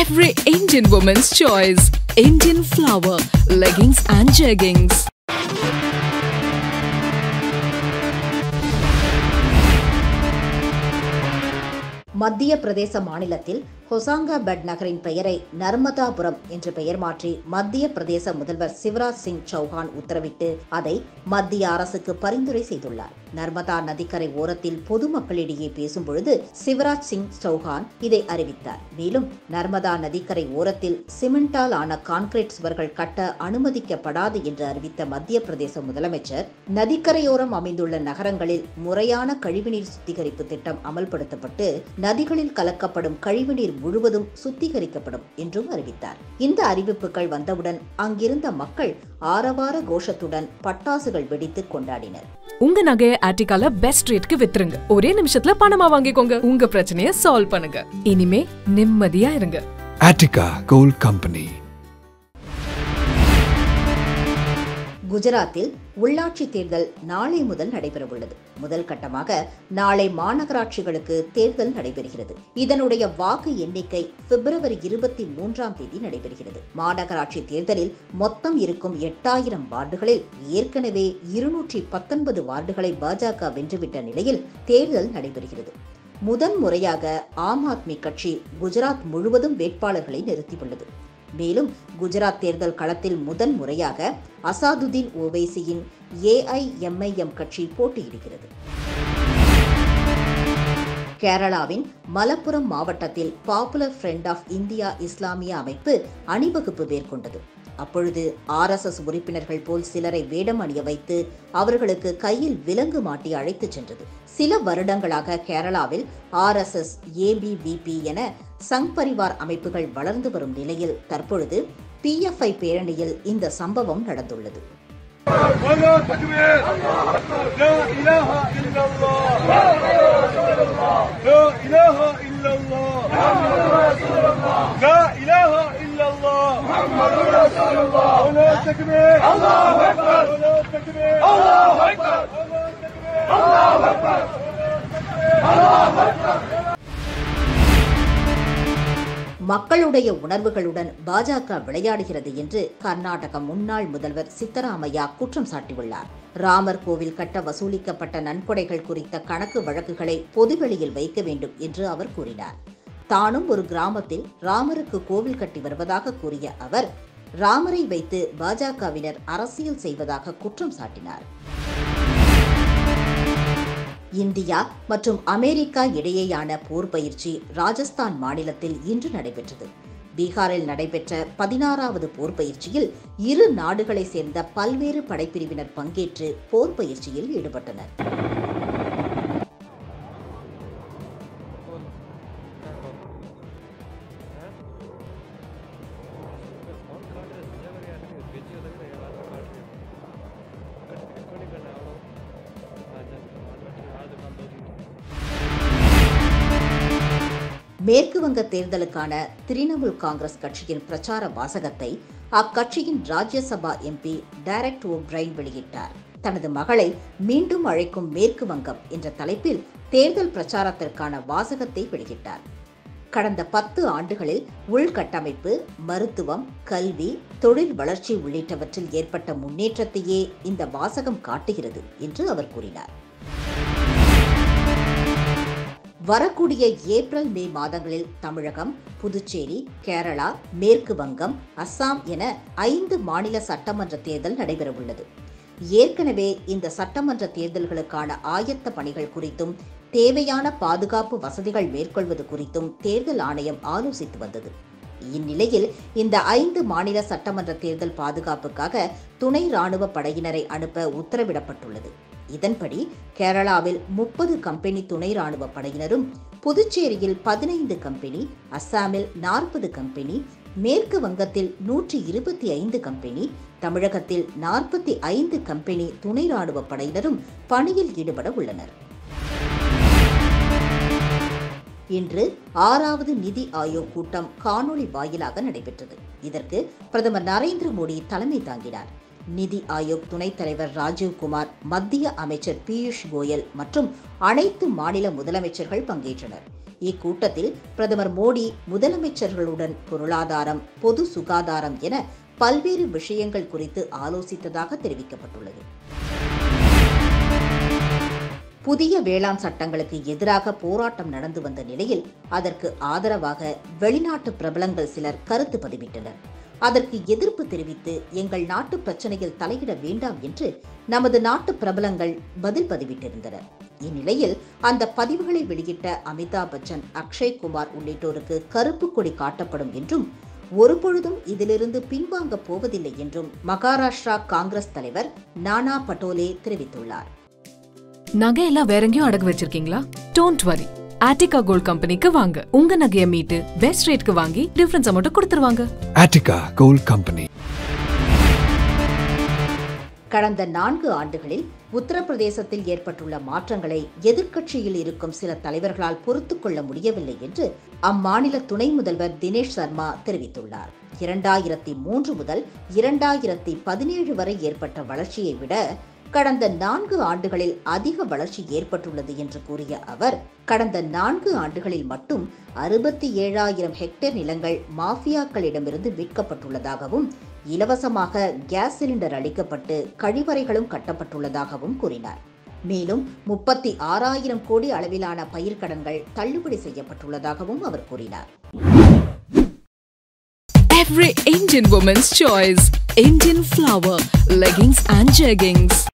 Every Indian woman's choice. Indian flower, leggings and jeggings. மத்திய பிரதேச மாநிலத்தில் ஹொசாங்காபட் நகரின் பெயரை நர்மதாபுரம் என்று பெயர் மாற்றி மத்திய பிரதேச முதல்வர் சிவராஜ் சிங் சௌஹான் உத்தரவிட்டு அதை மத்திய அரசுக்கு பரிந்துரை செய்துள்ளார் நர்மதா நதிக்கரை ஓரத்தில் பொதுமக்களிடையே பேசும்பொழுது சிவராஜ் சிங் சௌஹான் இதை அறிவித்தார் மேலும் நர்மதா நதிக்கரை ஓரத்தில் சிமெண்டால் ஆன கான்கிரீட் சுவர்கள் கட்ட அனுமதிக்கப்படாது என்று அறிவித்த மத்திய பிரதேச முதலமைச்சர் நதிக்கரையோரம் அமைந்துள்ள நகரங்களில் முறையான கழிவுநீர் சுத்திகரிப்பு திட்டம் அமல்படுத்தப்பட்டு நதிகளில் கலக்கப்படும் கழிவுநீர் முழுவதும் சுத்திகரிக்கப்படும் என்றும் அறிவித்தார் இந்த அறிவிப்புகள் வந்தவுடன் அங்கிருந்த மக்கள் ஆரவார கோஷத்துடன் பட்டாசுகள் வெடித்து கொண்டாடினர் உங்க நகையை ஆர்டிகால பெஸ்ட் ரேட்க்கு வித்துருங்க ஒரே நிமிஷத்துல பணமா வாங்கிக்கோங்க உங்க பிரச்சனைய சால்வ் பண்ணுங்க இனிமே நிம்மதியா இருங்க Attica Gold Company. குஜராத்தில் உள்ளாட்சி தேர்தல் நாளை முதல் நடைபெறவுள்ளது முதல் கட்டமாக நாளை மாநகராட்சிகளுக்கு தேர்தல் நடைபெறுகிறது இதனுடைய வாக்கு எண்ணிக்கை பிப்ரவரி இருபத்தி மூன்றாம் தேதி நடைபெறுகிறது மாநகராட்சி தேர்தலில் மொத்தம் இருக்கும் எட்டாயிரம் வார்டுகளில் ஏற்கனவே இருநூற்றி பத்தொன்பது வார்டுகளை பாஜக வென்றுவிட்ட நிலையில் தேர்தல் நடைபெறுகிறது முதன் முறையாக ஆம் ஆத்மி கட்சி குஜராத் முழுவதும் வேட்பாளர்களை நிறுத்தியுள்ளது மேலும் குஜராத் தேர்தல் களத்தில் முதன் முறையாக அசாதுதீன் ஓவைசியின் ஏஐஎம்ஐஎம் கட்சி போட்டியிடுகிறது கேரளாவின் மலப்புரம் மாவட்டத்தில் பாப்புலர் ஃப்ரண்ட் ஆஃப் இந்தியா இஸ்லாமிய அமைப்பு அணிவகுப்பு மேற்கொண்டது அப்பொழுது ஆர்எஸ்எஸ் உறுப்பினர்கள் போல் சிலரை வேடம் அணிய வைத்து அவர்களுக்கு கையில் விலங்கு மாட்டி அழைத்துச் சென்றது சில வருடங்களாக கேரளாவில் ஆர்எஸ்எஸ் ஏபிவிபி என சங் பரிவார் அமைப்புகள் வளர்ந்து வரும் நிலையில் தற்பொழுது பிஎஃப்ஐ பேரணியில் இந்த சம்பவம் நடந்துள்ளது ولا تكبير لا إله إلا الله لا إله إلا الله لا إله إلا الله ولا تكبير الله أكبر ولا تكبير الله أكبر الله أكبر மக்களுடைய உணர்வுகளுடன் பாஜக விளையாடுகிறது என்று கர்நாடக முன்னாள் முதல்வர் சித்தராமையா குற்றம் சாட்டியுள்ளார் ராமர் கோவில் கட்ட வசூலிக்கப்பட்ட நன்கொடைகள் குறித்த கணக்கு வழக்குகளை பொதுவெளியில் வைக்க வேண்டும் என்று அவர் கூறினார் தானும் ஒரு கிராமத்தில் ராமருக்கு கோவில் கட்டி வருவதாக கூறிய அவர் ராமரை வைத்து பாஜகவினர் அரசியல் செய்வதாக குற்றம் சாட்டினார் இந்தியா மற்றும் அமெரிக்கா இடையேயான போர் பயிற்சி ராஜஸ்தான் மாநிலத்தில் இன்று நடைபெற்றது பீகாரில் நடைபெற்ற பதினாறாவது போர் பயிற்சியில் இரு நாடுகளைச் சேர்ந்த பல்வேறு படைப்பிரிவினர் பங்கேற்று போர் பயிற்சியில் ஈடுபட்டனர் மேற்கு வங்க தேர்தலுக்கான திரிணாமுல் காங்கிரஸ் கட்சியின் பிரச்சார வாசகத்தை அக்கட்சியின் ராஜ்யசபா எம்பி டைரக்ட் ஓ பிரைன் வெளியிட்டார் தனது மகளை மீண்டும் அழைக்கும் மேற்கு வங்கம் என்ற தலைப்பில் தேர்தல் பிரச்சாரத்திற்கான வாசகத்தை வெளியிட்டார் கடந்த பத்து ஆண்டுகளில் உள்கட்டமைப்பு மருத்துவம் கல்வி தொழில் வளர்ச்சி உள்ளிட்டவற்றில் ஏற்பட்ட முன்னேற்றத்தையே இந்த வாசகம் காட்டுகிறது என்று அவர் கூறினார் வரக்கூடிய ஏப்ரல் மே மாதங்களில் தமிழகம் புதுச்சேரி கேரளா மேற்கு வங்கம் அஸ்ஸாம் என ஐந்து மாநில சட்டமன்ற தேர்தல் நடைபெறவுள்ளது ஏற்கனவே இந்த சட்டமன்ற தேர்தல்களுக்கான ஆயத்த பணிகள் குறித்தும் தேவையான பாதுகாப்பு வசதிகள் மேற்கொள்வது குறித்தும் தேர்தல் ஆணையம் ஆலோசித்து வந்தது இந்நிலையில் இந்த ஐந்து மாநில சட்டமன்ற தேர்தல் பாதுகாப்புக்காக துணை ராணுவ படையினரை அனுப்ப உத்தரவிடப்பட்டுள்ளது இதன்படி கேரளாவில் முப்பது கம்பெனி துணை ராணுவ படையினரும் புதுச்சேரியில் பதினைந்து கம்பெனி அஸ்ஸாமில் நாற்பது கம்பெனி மேற்கு வங்கத்தில் நூற்றி இருபத்தி ஐந்து கம்பெனி தமிழகத்தில் நாற்பத்தி ஐந்து கம்பெனி துணை ராணுவ படையினரும் பணியில் ஈடுபட உள்ளனர் இன்று ஆறாவது நிதி ஆயோக் கூட்டம் காணொளி வாயிலாக நடைபெற்றது இதற்கு பிரதமர் நரேந்திர மோடி தலைமை தாங்கினார் நிதி ஆயோக் துணைத் தலைவர் ராஜீவ்குமார் மத்திய அமைச்சர் பியூஷ் கோயல் மற்றும் அனைத்து மாநில முதலமைச்சர்கள் பங்கேற்றனர் இக்கூட்டத்தில் பிரதமர் மோடி முதலமைச்சர்களுடன் பொருளாதாரம் பொது சுகாதாரம் என பல்வேறு விஷயங்கள் குறித்து ஆலோசித்ததாக தெரிவிக்கப்பட்டுள்ளது புதிய வேளாண் சட்டங்களுக்கு எதிராக போராட்டம் நடந்து வந்த நிலையில் அதற்கு ஆதரவாக வெளிநாட்டு பிரபலங்கள் சிலர் கருத்து பதிவிட்டனர் அதற்கு எதிர்ப்பு தெரிவித்து எங்கள் நாட்டு பிரச்சனையில் தலையிட வேண்டாம் என்று நமது நாட்டு பிரபலங்கள் பதில் பதிவிட்டிருந்தனர் இந்நிலையில் அந்த பதிவுகளை வெளியிட்ட அமிதாப் பச்சன் அக்ஷய் குமார் உள்ளிட்டோருக்கு கருப்பு கொடி காட்டப்படும் என்றும் ஒருபொழுதும் இதிலிருந்து பின்வாங்க போவதில்லை என்றும் மகாராஷ்டிரா காங்கிரஸ் தலைவர் நானா பட்டோலே தெரிவித்துள்ளார் நகையெல்லாம் வேற எங்கேயும் அடகு வச்சிருக்கீங்களா டோன்ட் வரி ஆட்டிகா கோல்ட் கம்பெனிக்கு வாங்க உங்க நகைய மீட்டு பெஸ்ட் ரேட்க்கு வாங்கி டிஃபரன்ஸ் மட்டும் கொடுத்துருவாங்க Attica Gold Company. கடந்த நான்கு ஆண்டுகளில் உத்தரப்பிரதேசத்தில் ஏற்பட்டுள்ள மாற்றங்களை எதிர்க்கட்சியில் இருக்கும் சில தலைவர்களால் பொறுத்துக் கொள்ள முடியவில்லை என்று அம்மாநில துணை முதல்வர் தினேஷ் சர்மா தெரிவித்துள்ளார் இரண்டாயிரத்தி மூன்று முதல் இரண்டாயிரத்தி பதினேழு வரை ஏற்பட்ட வளர்ச்சியை விட கடந்த நான்கு ஆண்டுகளில் அதிக வளர்ச்சி ஏற்பட்டுள்ளது என்று கூறிய அவர் கடந்த நான்கு ஆண்டுகளில் மட்டும் அறுபத்தி ஏழாயிரம் ஹெக்டேர் நிலங்கள் மாஃபியாக்களிடமிருந்து மீட்கப்பட்டுள்ளதாகவும் இலவசமாக கேஸ் சிலிண்டர் அளிக்கப்பட்டு கழிவறைகளும் கட்டப்பட்டுள்ளதாகவும் கூறினார் மேலும் முப்பத்தி ஆறாயிரம் கோடி அளவிலான பயிர்க்கடன்கள் தள்ளுபடி செய்யப்பட்டுள்ளதாகவும் அவர் கூறினார் Every Indian woman's choice. Indian flower, leggings and jeggings.